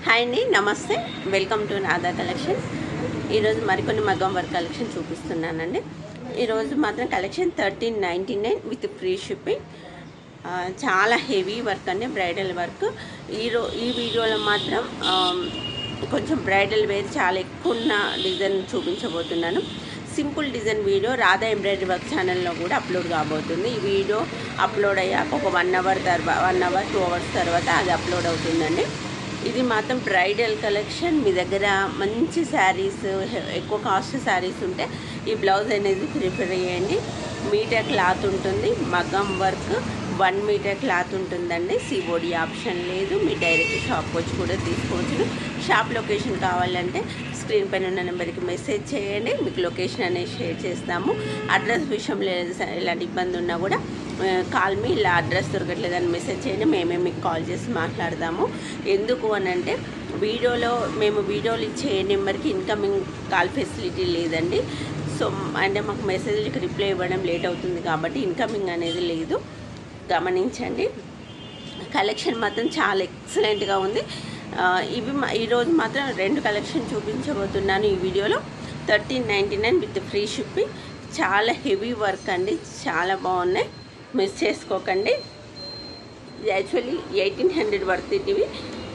Hi అండి నమస్తే welcome to నాదా కలెక్షన్ ఈరోజు మరికొన్ని మగ్గం వర్క్ కలెక్షన్ చూపిస్తున్నానండి ఈరోజు మాత్రం collection thirteen ninety nine with free shipping ఆ, చాలా హెవీ వర్క్ అండి బ్రైడల్ వర్క్ ఈ రో ఈ వీడియోలో మాత్రం ఆ, కొంచెం బ్రైడల్ వేర్ చాలా ఎక్కువ ఉన్న డిజైన్ చూపించబోతున్నాను simple design video Radha embroidery work ఛానల్లో కూడా అప్లోడ్ కాబోతుంది ఈ వీడియో అప్లోడ్ అయ్యాక ఒక వన్ అవర్ తర్వాత వన్ అవర్ టూ అవర్స్ తర్వాత అది అప్లోడ్ అవుతుందండి ఇది మాత్రం బ్రైడల్ కలెక్షన్ మీ దగ్గర మంచి శారీస్ ఎక్కువ కాస్ట్ శారీస్ ఉంటే ఈ బ్లౌజ్ అనేది ప్రిఫర్ చేయండి మీటర్ క్లాత్ ఉంటుంది మగ్గం వర్క్ వన్ మీటర్ క్లాత్ ఉంటుందండి సిబోడి ఆప్షన్ లేదు మీ డైరెక్ట్ షాప్కి వచ్చి కూడా తీసుకోవచ్చు షాప్ లొకేషన్ కావాలంటే స్క్రీన్ పైన ఉన్న నెంబర్కి మెసేజ్ చేయండి మీకు లొకేషన్ అనేది షేర్ చేస్తాము అడ్రస్ విషయంలో ఏ- ఎలాంటి ఇబ్బంది ఉన్నా కూడా కాల్ మీ ఇలా అడ్రస్ దొరకట్లేదని మెసేజ్ చేయండి మేమే మీకు కాల్ చేసి మాట్లాడదాము ఎందుకు అని అంటే వీడియోలో మేము వీడియోలు ఇచ్చే నెంబర్కి ఇన్కమింగ్ కాల్ ఫెసిలిటీ లేదండి సో అంటే మాకు మెసేజ్కి రిప్లై ఇవ్వడం లేట్ అవుతుంది కాబట్టి ఇన్కమింగ్ అనేది లేదు గమనించండి కలెక్షన్ మాత్రం చాలా ఎక్సలెంట్గా ఉంది ఆ, ఇవి మా- ఈరోజు మాత్రం రెండు కలెక్షన్ చూపించబోతున్నాను ఈ వీడియోలో thirteen ninety nine with free shipping చాలా హెవీ వర్క్ అండి చాలా బాగున్నాయి మిస్ చేసుకోకండి ఇది యాక్చువల్లీ ఎయిటీన్ హండ్రెడ్ వర్త్ ఇవి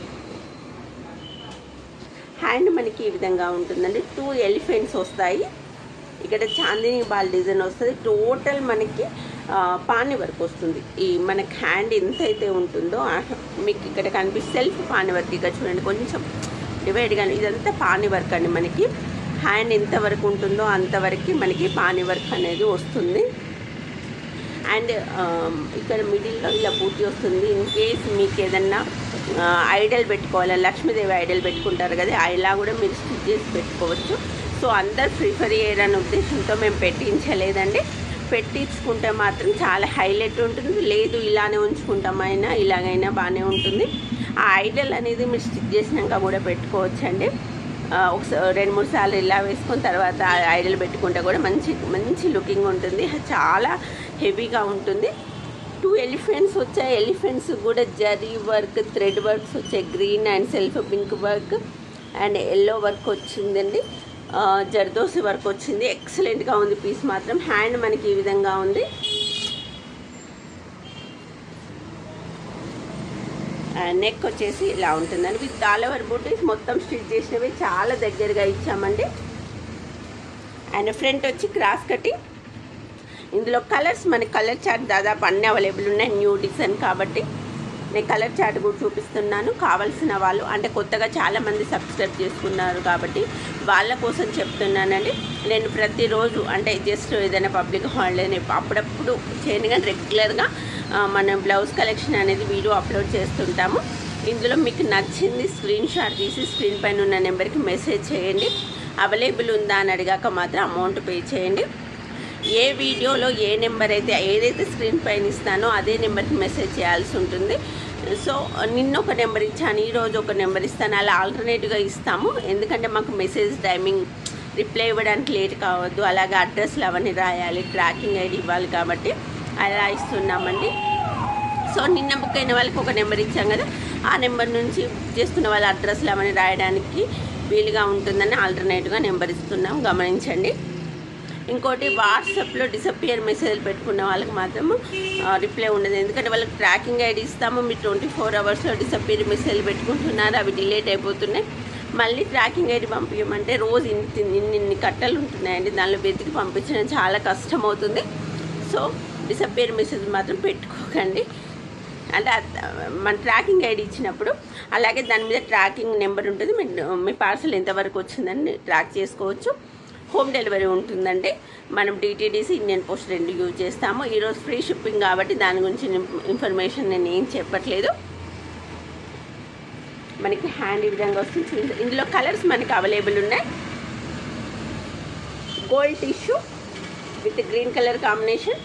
హ్యాండ్ మనకి ఈ విధంగా ఉంటుందండి టూ ఎలిఫెంట్స్ వస్తాయి ఇక్కడ చాందిని బాల్ డిజైన్ వస్తుంది టోటల్ మనకి ఆ, పాని వర్క్ వస్తుంది ఈ మనకి హ్యాండ్ ఎంత అయితే ఉంటుందో ఆ- మీకు ఇక్కడ కనిపిస్తే సెల్ఫ్ పాని వర్క్ ఇక్కడ చూడండి కొంచెం డివైడ్ కానీ ఇదంతా పాని వర్క్ అండి మనకి హ్యాండ్ ఎంత వరకు ఉంటుందో అంతవరకు మనకి పాని వర్క్ అనేది వస్తుంది అండ్ ఇక్కడ మిడిల్లో ఇలా బూటీ వస్తుంది ఇన్ కేస్ మీకు ఏదన్నా ఐడల్ పెట్టుకోవాలి లక్ష్మీదేవి ఐడల్ పెట్టుకుంటారు కదా ఇలా కూడా మీరు స్టిచ్ చేసి పెట్టుకోవచ్చు సో అందరు ప్రిఫర్ చేయరనే ఉద్దేశంతో మేము పెట్టించలేదండి పెట్టించుకుంటే మాత్రం చాలా హైలైట్ ఉంటుంది లేదు ఇలానే ఉంచుకుంటామైనా ఇలాగైనా బాగానే ఉంటుంది ఆ ఐడల్ అనేది మీరు స్టిచ్ చేసినాక కూడా పెట్టుకోవచ్చండి ఆ, ఒకసారి రెండు మూడు సార్లు ఇలా వేసుకున్న తర్వాత ఆ ఐడల్ పెట్టుకుంటే కూడా మంచి మంచి లుకింగ్ ఉంటుంది చాలా హెవీగా ఉంటుంది టూ ఎలిఫెంట్స్ వచ్చాయి ఎలిఫెంట్స్ కూడా జరీ వర్క్ థ్రెడ్ వర్క్స్ వచ్చాయి green and self pink work and yellow work వచ్చిందండి ఆ, జర్దోసి వర్క్ వచ్చింది ఎక్సలెంట్గా ఉంది పీస్ మాత్రం హ్యాండ్ మనకి ఈ విధంగా ఉంది నెక్ వచ్చేసి ఇలా ఉంటుందండి విత్ ఆల్ ఓవర్ బూటీస్ మొత్తం స్టిచ్ చేసినవి చాలా దగ్గరగా ఇచ్చామండి అండ్ ఫ్రంట్ వచ్చి క్రాస్ కటింగ్ ఇందులో కలర్స్ మన కలర్ చార్ట్ దాదాపు అన్ని అవైలబుల్ ఉన్నాయి న్యూ డిజైన్ కాబట్టి నేను కలర్ చార్ట్ కూడా చూపిస్తున్నాను కావాల్సిన వాళ్ళు అంటే కొత్తగా చాలామంది సబ్స్క్రైబ్ చేసుకున్నారు కాబట్టి వాళ్ళ కోసం చెప్తున్నానండి నేను ప్రతిరోజు అంటే జస్ట్ ఏదైనా పబ్లిక్ హాలిడే అప్పుడప్పుడు చేయను కానీ రెగ్యులర్గా మనం బ్లౌజ్ కలెక్షన్ అనేది వీడియో అప్లోడ్ చేస్తుంటాము ఇందులో మీకు నచ్చింది స్క్రీన్ షాట్ తీసి స్క్రీన్ పైన ఉన్న నెంబర్కి మెసేజ్ చేయండి అవైలబుల్ ఉందా అని అడిగాక మాత్రం అమౌంట్ పే చేయండి ఏ వీడియోలో ఏ నెంబర్ అయితే ఏదైతే స్క్రీన్ పైన ఇస్తానో అదే నెంబర్కి మెసేజ్ చేయాల్సి ఉంటుంది సో నిన్న ఒక నెంబర్ ఇచ్చాను ఈరోజు ఒక నెంబర్ ఇస్తాను అలా ఆల్టర్నేట్గా ఇస్తాము ఎందుకంటే మాకు మెసేజ్ టైమింగ్ రిప్లై ఇవ్వడానికి లేట్ కావద్దు అలాగే అడ్రస్లు అవన్నీ రాయాలి ట్రాకింగ్ ఐడి ఇవ్వాలి కాబట్టి అలా ఇస్తున్నామండి సో నిన్న బుక్ అయిన వాళ్ళకి ఒక నెంబర్ ఇచ్చాం కదా ఆ నెంబర్ నుంచి బుక్ చేసుకున్న వాళ్ళ అడ్రస్లు అవన్నీ రాయడానికి వీలుగా ఉంటుందని ఆల్టర్నేట్గా నెంబర్ ఇస్తున్నాం గమనించండి ఇంకోటి వాట్సాప్లో డిసప్పియర్ మెసేజ్లు పెట్టుకున్న వాళ్ళకి మాత్రం రిప్లై ఉండదు ఎందుకంటే వాళ్ళకి ట్రాకింగ్ ఐడి ఇస్తాము మీరు ట్వంటీ ఫోర్ అవర్స్లో డిసప్పియర్ మెసేజ్లు పెట్టుకుంటున్నారు అవి డిలేట్ అయిపోతున్నాయి మళ్ళీ ట్రాకింగ్ ఐడి పంపించమంటే రోజు ఇన్ని ఇన్ని ఇన్ని కట్టలు ఉంటున్నాయండి దానిలో వెతికి పంపించడం చాలా కష్టం అవుతుంది సో డిసప్పియర్ మెసేజ్ మాత్రం పెట్టుకోకండి అంటే అద్- మన ట్రాకింగ్ ఐడి ఇచ్చినప్పుడు అలాగే దాని మీద ట్రాకింగ్ నెంబర్ ఉంటుంది మీ మీ పార్సల్ ఎంతవరకు వచ్చిందని ట్రాక్ చేసుకోవచ్చు హోమ్ డెలివరీ ఉంటుందండి మనం డిటీడీసీ ఇండియన్ పోస్ట్ రెండు యూజ్ చేస్తాము ఈరోజు ఫ్రీ షిప్పింగ్ కాబట్టి దాని గురించి ఇన్- ఇన్ఫర్మేషన్ నేను ఏం చెప్పట్లేదు మనకి హ్యాండ్ ఈ విధంగా వస్తుంది చూడండి. ఇందులో కలర్స్ మనకి అవైలబుల్ ఉన్నాయి gold tissue with green colour combination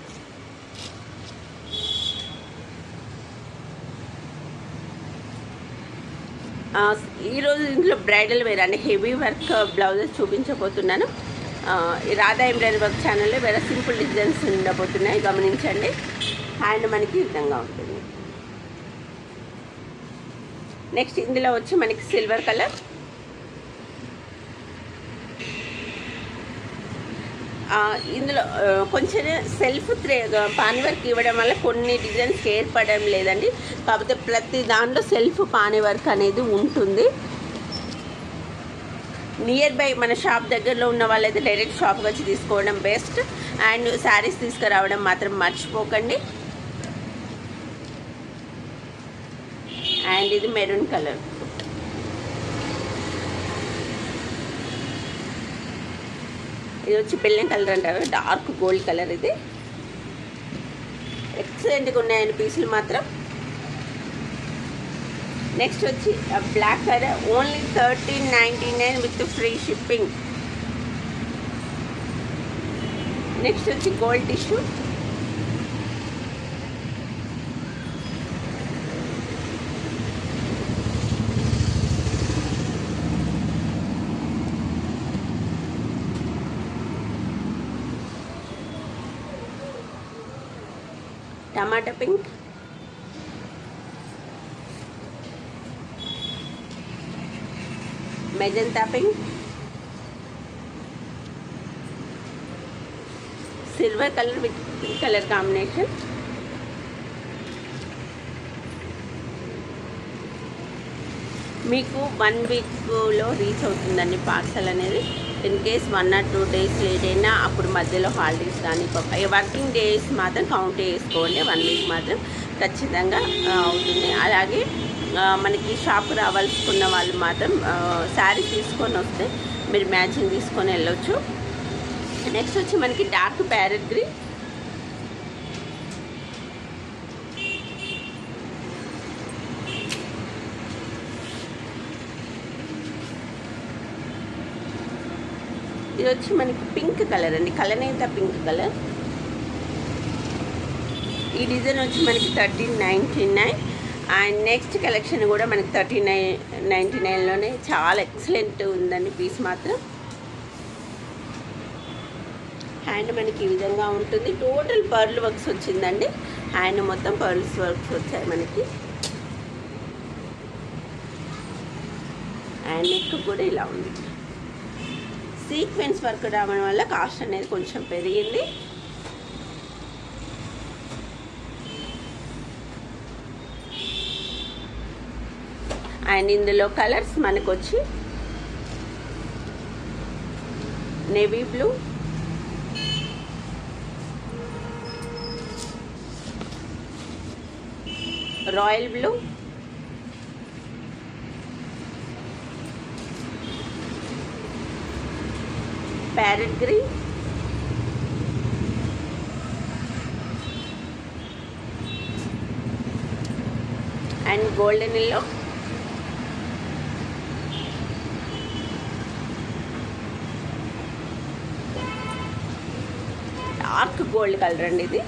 ఆ, ఈరోజు ఇంట్లో బ్రైడల్ వేర్ అంటే హెవీ వర్క్ బ్లౌజెస్ చూపించబోతున్నాను ఆ, ఈ రాధా ఎంబ్రాయిడరీ వర్క్ ఛానల్లో వేరే సింపుల్ డిజైన్స్ ఉండబోతున్నాయి గమనించండి హ్యాండ్ మనకి ఈ విధంగా ఉంటుంది నెక్స్ట్ ఇందులో వచ్చి మనకి సిల్వర్ కలర్ ఆ, ఇందులో ఆ, కొంచెం సెల్ఫ్ త్రే పాని వర్క్ ఇవ్వడం వల్ల కొన్ని డిజైన్స్ ఏర్పడడం లేదండి కాకపోతే ప్రతి దాంట్లో సెల్ఫ్ పాని వర్క్ అనేది ఉంటుంది నియర్ బై మన షాప్ దగ్గరలో ఉన్న వాళ్ళైతే డైరెక్ట్ షాప్కి వచ్చి తీసుకోవడం బెస్ట్ అండ్ శారీస్ తీసుకురావడం మాత్రం మర్చిపోకండి అండ్ ఇది మెరూన్ కలర్ ఇది వచ్చి బెల్లం కలర్ అంటారు డార్క్ గోల్డ్ కలర్ ఇది ఎక్సలెంట్గా ఉన్నాయండి పీసులు మాత్రం నెక్స్ట్ వచ్చి black colour only thirteen ninety nine with free shipping next వచ్చి gold tissue tomato pink magenta pink silver colour with pink colour combination మీకు వన్ వీక్లో రీచ్ అవుతుందండి పార్సల్ అనేది in case one or two days late అయినా అప్పుడు మధ్యలో holidays కానీ working days మాత్రం కౌంట్ చేసుకోండి వన్ వీక్ మాత్రం ఖచ్చితంగా ఆ, అవుతుంది అలాగే ఆ, మనకి షాప్ రావాల్సుకున్న వాళ్ళు మాత్రం శారీ తీసుకొని వస్తే మీరు మ్యాచింగ్ తీసుకొని వెళ్ళొచ్చు నెక్స్ట్ వచ్చి మనకి డార్క్ ప్యారెట్ గ్రీన్ ఇది వచ్చి మనకి పింక్ కలర్ అండి కలనేత పింక్ కలర్ ఈ డిజైన్ వచ్చి మనకి thirteen ninety nine and next collection కూడా మనకి థర్టీ నైన్ నైంటీ నైన్లోనే చాలా ఎక్సలెంట్ ఉందండి పీస్ మాత్రం హ్యాండ్ మనకి ఈ విధంగా ఉంటుంది టోటల్ పర్ల్ వర్క్స్ వచ్చిందండి హ్యాండ్ మొత్తం పర్ల్స్ వర్క్స్ వచ్చాయి మనకి అండ్ నెక్ కూడా ఇలా ఉంది సీక్వెన్స్ వర్క్ రావడం వల్ల కాస్ట్ అనేది కొంచెం పెరిగింది అండ్ ఇందులో కలర్స్ మనకు వచ్చి navy blue royal blue parrot green and golden yellow dark gold colour అండి ఇది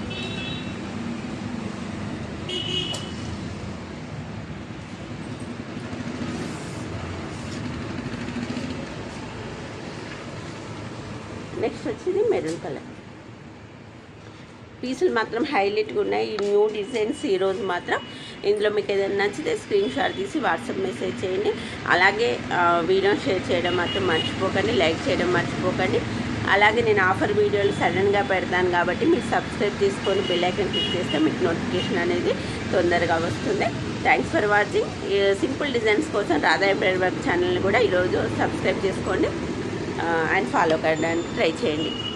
నెక్స్ట్ వచ్చేది మెరూన్ కలర్ పీసులు మాత్రం హైలైట్గా ఉన్నాయి ఈ న్యూ డిజైన్స్ ఈరోజు మాత్రం ఇందులో మీకు ఏదైనా నచ్చితే స్క్రీన్ షాట్ తీసి వాట్సాప్ మెసేజ్ చేయండి అలాగే ఆ, వీడియో షేర్ చేయడం మాత్రం మర్చిపోకండి లైక్ చేయడం మర్చిపోకండి అలాగే నేను ఆఫర్ వీడియోలు సడన్గా పెడతాను కాబట్టి మీరు సబ్స్క్రైబ్ చేసుకొని బెల్ ఐకన్ క్లిక్ చేస్తే మీకు నోటిఫికేషన్ అనేది తొందరగా వస్తుంది thanks for watching simple designs కోసం రాధా ఎంబ్రాయిడరీ వర్క్ ఛానల్ని కూడా ఈరోజు సబ్స్క్రైబ్ చేసుకోండి అండ్ ఫాలో కావడానికి ట్రై చేయండి